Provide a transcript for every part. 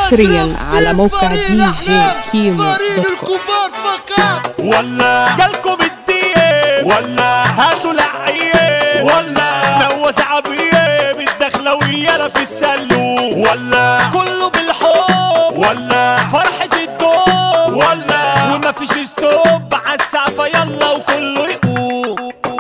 حصريا على موقع دي جي كيمو فريق دوت كوم الكبار فقط ولا جالكم الدقيقة ولا هاتوا لعية ولا نوز عبية بالدخلوية لا في السلو ولا كله بالحب ولا فرحة الدوب ولا وما فيش ستوب عالسعفة يلا وكله يقوم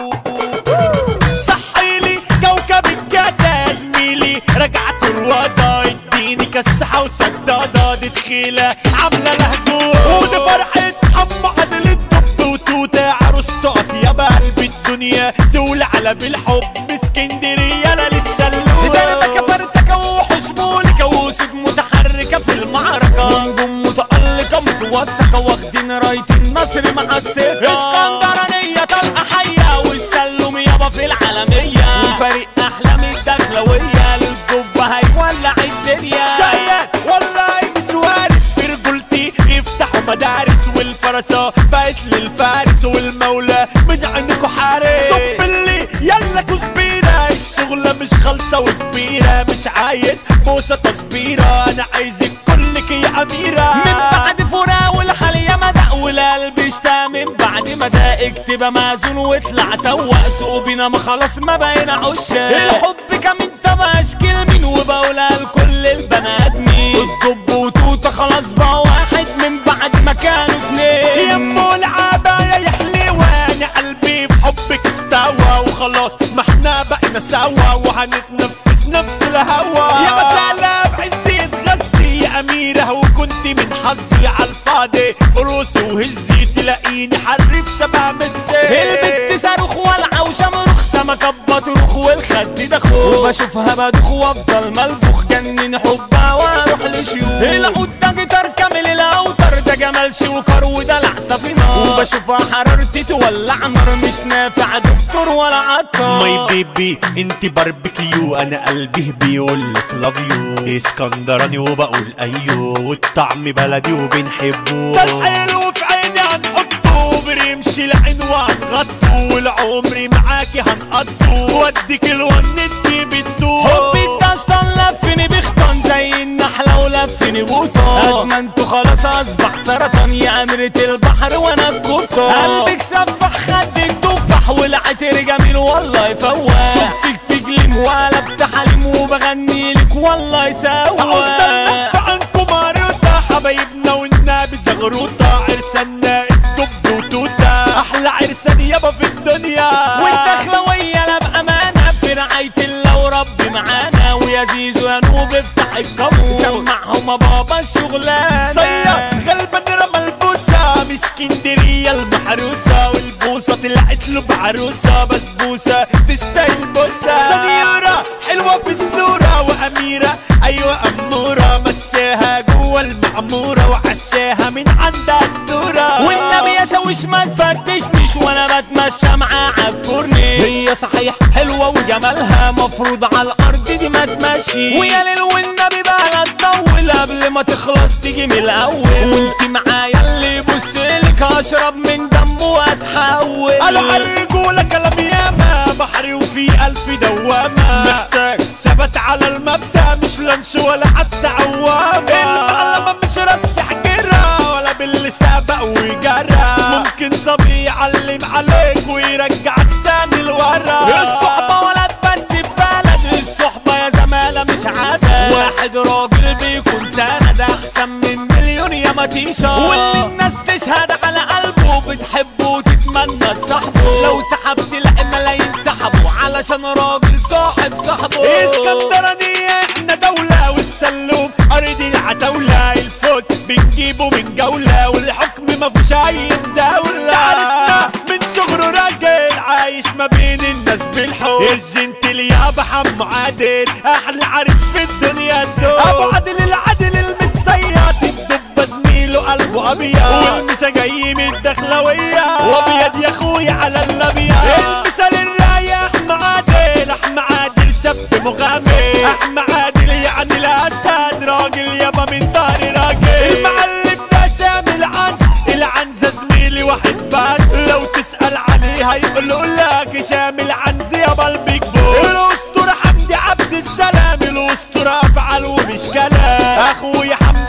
صحيلي كوكب الجدة زميلي رجعت الوضع اديني كالسحة وسدادة دي تخيلة عاملة لهجوم ودي فرحة حم عدل الدب وتوتة عروسة يا بقلب الدنيا تولع على بالحب اسكندرية لا للسلوم ده انا كفرتك ووحش مولكة واسد متحركة في المعركة ونجوم متألقة متوثقة واخدين راية النصر مع الثقة اسكندرانية طلقة حية والسلوم يابا في العالمية وفريق أحلام الدخلوية للجبة هيولع الدنيا شيات والله مش وارث في رجولتي يفتحوا مدارس والفرسة بقت للفارس والمولى من عندكوا حارس صب اللي يلا كزبيرة الشغلة مش خالصة وكبيرة مش عايز بوسة تصبيرة أنا عايزك كلك يا أميرة من بعد فراق والحالية مدق والقلب اشتاق من بعد ما ده اكتب مازون واطلع سوق سوق بينا ما خلاص ما بقينا عشاق الحب كمان طب اشكال مين وبقولها لكل البني ادمين الدب وتوته خلاص بقى واحد من بعد ما كانوا اتنين يمو العباية يا حليوة انا قلبي في حبك استوى وخلاص ما احنا بقينا سوا وهنتنفس نفس الهوا يا مسالة بعزي اتغذي يا أميرة وكنت من حظي على الفاضي قروس وهزي تلاقيني حرف شبه ميسي البت صاروخ والعة وشمروخ سمكة بطروخ والخد دخوخ وبشوفها بدوخ وافضل ملبوخ جنن حبها واروح لشيوخ العود ده جيتار كامل الاوتر ده جمال شوكر ودلع سفينة وبشوفها حرارتي تولع نار مش نافع دكتور ولا عطار ماي بيبي انت باربيكيو انا قلبي بيقول لك لاف يو اسكندراني وبقول ايوه والطعم بلدي وبنحبه ده الحلو في عيني هنحطه برمش العين وهنغطه والعمر معاكي هنقضه واديك الون انتي بتدوه حبي الدشطان لفني بخطان زي النحلة ولفني بوطان ادمنته خلاص اصبح سرطان يا امرة البحر وانا القبطان قلبك سفح خدك تفاح والعطر جميل والله يفوح شفتك في جليم وقلبت حليم وبغني لك والله يسوى عاوز عنكم عروضة حبايبنا والنبي زغروطة عرسنا الدب وتوتة احلى عرسان يابا في الدنيا والدخلوية لا بامانة في رعاية الله وربي معانا ويا زيزو يا نوب افتح الكابوس سمعهم بابا الشغلانة صيا غلبان رمى البوسة من اسكندرية المحروسة والبوسة طلعت له بعروسة بسبوسة تستاهل بوسة سنيورة حلوة في الصورة وأميرة أيوة أمورة مشاها جوه المعمورة وعشاها من عندها الدورة والنبي يا شوش ما تفتشنيش وانا بتمشى معاه عالكورني هي صحيح حلوة وجمالها مفروض على الأرض دي ما تمشي ويا ليل والنبي بقى لا تطول قبل ما تخلص تيجي من الأول وانت معايا اللي يبصلك هشرب من دمه واتحول قالوا على الرجولة كلام ياما بحري وفي ألف دوامة محتاج ثبات على المبدأ مش لانش ولا حتى عوامة المعلمة مش رص حجرة ولا باللي سابق وجرى ممكن صبي يعلم عليك ويرجعك تاني لورا الصحبة ولد بس ببلد الصحبة يا زمالة مش عادة واحد راجل بيكون سند أحسن من مليون يا متيشة واللي الناس تشهد على قلبه بتحبه وتتمنى تصاحبه لو سحبت لا ملايين سحبوا علشان راجل صاحب صاحبه اسكندرانية احنا دولة والسلوم أرض العتاولة الفوز بنجيبه من جولة والحكم ما فيش أي دولة عرفنا من صغره راجل عايش ما بين الناس بالحب الجنتل يا حمو عادل أحلى عريس في الدنيا الدول أبو عادل العادل المتصيط الدب زميله قلبه أبيض والمسا جاي من الدخلوية وأبيض يا أخويا على الأبيض المثال الرايح أحمى عادل أحمى عادل شاب مغامر أحمى عادل يعني الأسد راجل يابا من دار راجل المعلم ده شامل عنز العنزة زميلي واحد بس لو تسأل عليه هيقولوا لك شامل عنز يابا البيج بوس الأسطورة حمدي عبد السلام الأسطورة أفعال ومش كلام أخويا حمدي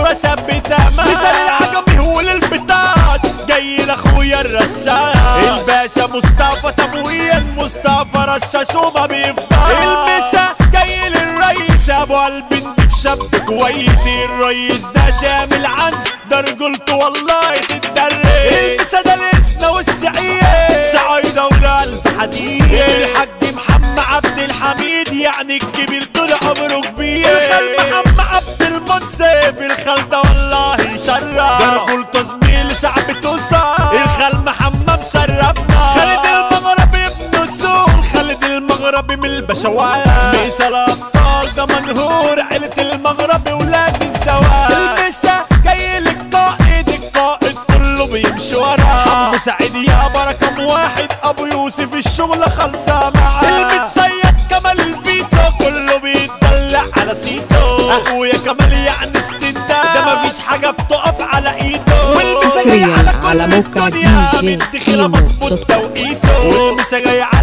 الباشا بتمام مثال العجمي هو للبتاش جاي لاخويا الرشاش الباشا مصطفى تمويل مصطفى رشاش وما بيفضل المسا جاي للرئيس ابو قلبي نضيف شاب كويس الرئيس ده شامل عنز ده رجولته والله تتدرس المسا ده الاسنا والسعيد سعيدة والقلب حديد الحاج محمد عبد الحميد يعني الكبير طول عمره كبير الخال محمد عبد المنصف الخال ده والله شرف ده رجولته زميل صعب توصل الخال محمد مشرفنا خالد المغربي ابن السوق خالد المغربي من البشوات مثال ابطال ده منهور عيلة المغربي ولاد الزواج المسا جاي لك قائد القائد كله بيمشي وراه حمو سعيد يابا رقم واحد ابو يوسف الشغل خلصة معاه المتسيد كمال الفيتو كله بيتدلع على سيتو اخويا كمال يعني السندان ده مفيش حاجة بتقف على ايده والمسا جاي حصرياً كل على موقع الدنيا دي جي بنت خيرة كيمو مظبوط دوت كوم. توقيته والمسا جاي على